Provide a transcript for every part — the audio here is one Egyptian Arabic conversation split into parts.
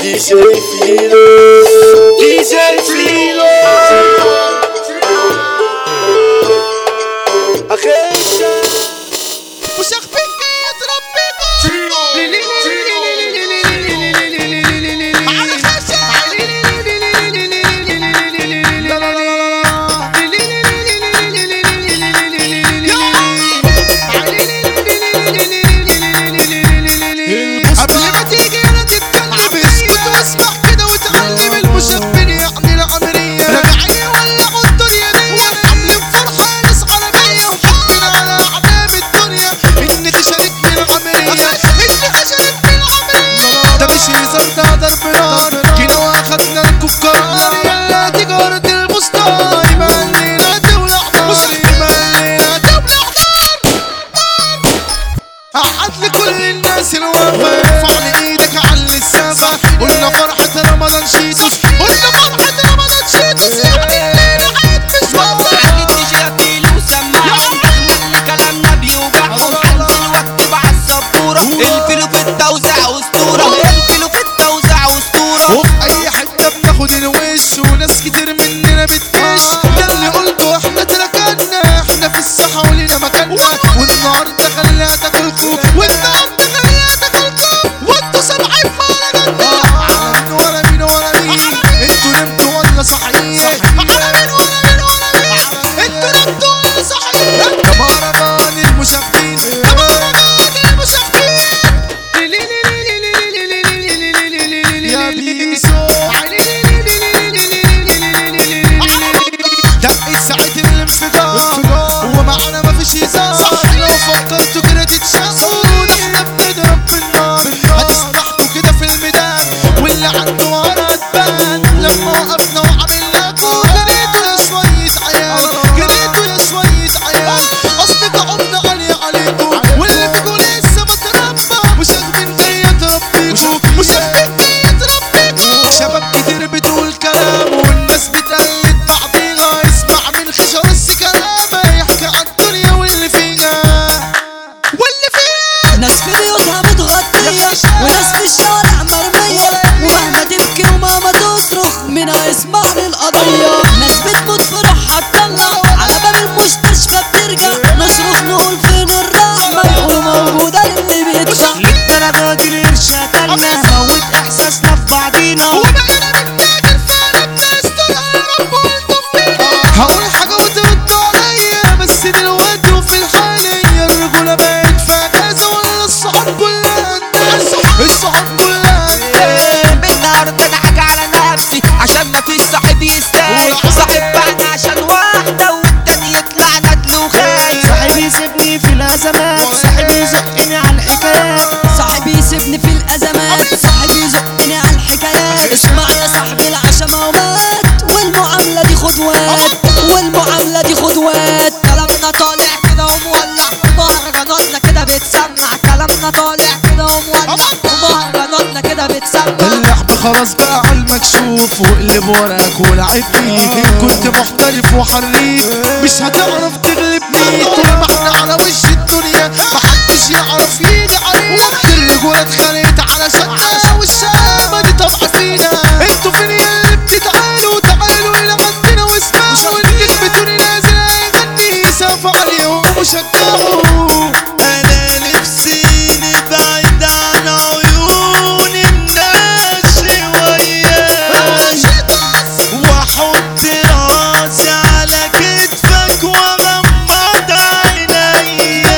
دي جي فيلو دي جي فيلو اخيشا وش اخفيك تربيك على خشب لا لا قبل ما تيجي انا تتكلم اسكت واسمع كده وتعلم المشبن يعني العملية رجعية ولا الدنيا دي عاملين فرحة ناس عالمية وحاطين على اعلام الدنيا انك شاركت العملية انك شاركت العملية ده مش هزار ده ضرب نار جينا واخدنا الكوكار يلا تجارة البستان مالينا تولع نار مالينا تولع نار قعد لكل الناس الوفا ارفع لي ايدك على السقف قلنا فرحة رمضان شيتوس قلنا فرحة رمضان شيتوس يعني الليلة عيد مش واضح كلامنا بيوجعهم انزل واكتب على السبورة الفيلو في التوزيع اسطورة الفيلو في التوزيع اسطورة وفي اي حتة بناخد الوش وناس كتير مننا بتكش ده اللي قلته احنا تركنا احنا في الساحة ولينا مكاننا والنهاردة خليها تاكلكم والنهاردة خليها تاكلكم وانتوا سامعين مهرجاننا مين ورا مين ورا مين انتوا نمتوا ولا صاحيين على مين ورا مين ورا مين انتوا نمتوا ولا صاحيين ده مهرجان المشاغبين ده مهرجان المشاغبين يا بيسو دق ساعة الانفجار ومعنا مفيش هزار لو فكرتوا كده تتشقوا احنا بنضرب بالنار هتستحقوا كده في الميدان واللي عنده ورا تبان لما وقفنا وعملناكوا جريتوا يا شوية عيال جريتوا يا شوية عيال اصدقائنا عالية عليكوا واللي فيكوا لسه بتربى مش واخدين فيا تربيكوا مش واخدين فيا تربيكوا شباب كتير بتقول كلام والناس بتقلد بعضيها اسمع من خشر السكلامة يحكي عن الدنيا واللي فيها واللي فيها ناس في بيوتها متغطية وناس في الشارع مرمية ومهما تبكي ومهما تصرخ منها يسمع للقضية ناس بتموت في روحها تطلع على باب المستشفى بترجع نصرخ نقول فين الرحمة وموجودة للي بيدفع للدرجة دي القرش قتلنا موت احساسنا في بعضينا وبقينا بنتاجر فعلا بنسترها يا رب والطف فينا هقول حاجة وتردوا عليا بس دلوقتي وفي الحالية الرجولة بقت فجازة ولا الصحاب كلها الناس الصحاب كلها الناس النهاردة انا حاجة على نفسي عشان ما فيش صاحب يستاهل صاحب بعنا عشان واحدة والتاني يطلع ندل وخايف صاحبي يسيبني في الأزمات صاحبي يزقني على الحكايات صاحبي يسيبني في الأزمات صاحبي يزقني على الحكايات اسمع يا صاحبي العشمة ومات والمعاملة دي خدوات والمعاملة دي خدوات كلامنا طالع كده ومولع ومهرجاناتنا كده بتسمع كلامنا طالع كده ومولع ومهرجاناتنا كده بتسمع اللعب خلاص بقى على المكشوف واقلب وراك ولعب فيه ان كنت محترف وحريف مش هتعرف تغلبني طول ما احنا على وش الدنيا محدش يعرف يجي علينا الرجولة اتخانقت على شدة والشقامة دي طبع فينا انتوا فين يا اللي بتتعالوا تعالوا الى عندنا واسمعوا النجم بتوني نازل هيغني سافوا عليهم وشجعوا انا نفسي نبعد عن عيون الناس شوية واحط راسي على كتفك واغمض عينيا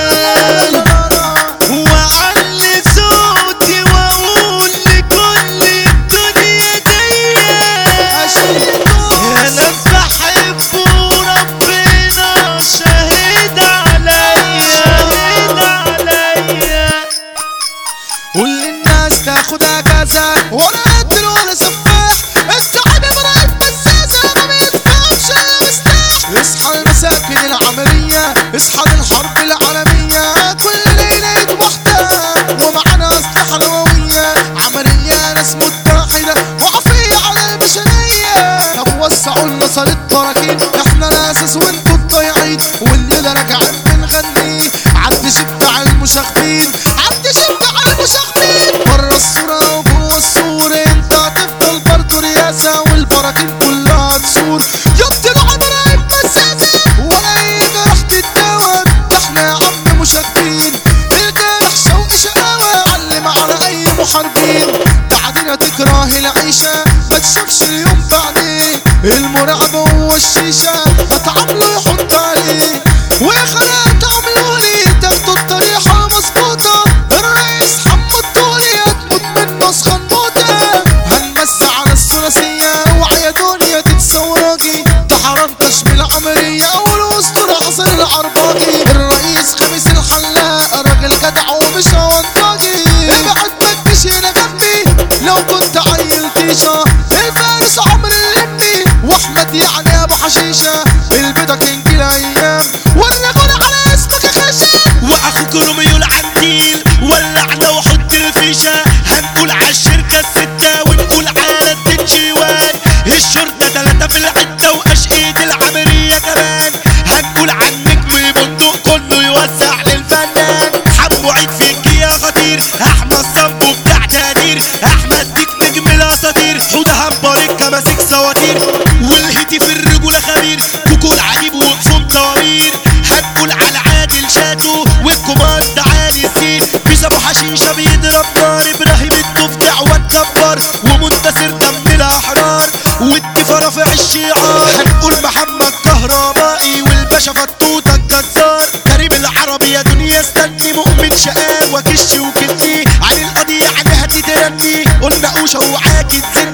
تكره العيشة ما تشوفش اليوم بعديه المرعب هو الشيشة هتعامله يحط عليه ويا خلاص تعملوا لي تاخدوا الطريحة مظبوطة الرئيس حمو الطولي هتموت من نسخة الموتة هنمسي على الثلاثية اوعى يا دنيا تتصوراجي تحرنتش بالعملية والاسطورة حسن العرباجي الرئيس خميس الحلاق راجل جدع ومش هونطاجي ابعد ما تجيش هنا جنبي لو كنت عيل طيشة الفارس عمر اللمي واحمد يعني ابو حشيشة البيضة كينج الايام والرجل على اسمك خشب واخوك روميو العنتيل ولعنا وحط الفيشة هنقول عالشركة الستة ونقول على الدنشيوان الشرطة تلاتة في العدة واشقية العمرية كمان هنقول عن نجم بندق كله يوزع للفنان حمو عيد فيك يا خطير احمد صنبو بتاع تقدير احمد ديك نجم الاساطير حوده هبارك كماسك سواتير والهيتي في الرجولة خبير كوكو العجيب وقفهم طوابير هنقول على عادل شاتو والكوماند عالي السين بيس ابو حشيشه بيضرب نار ابراهيم الضفدع والجبار ومنتصر دم الاحرار والدفا رافع الشعار هنقول محمد كهربائي والباشا فتوته الجزار كريم العربي يا دنيا استني مؤمن شقاوة كش وكتي عن القضية يعني هتترني قلنا قوشة وعاكي تزني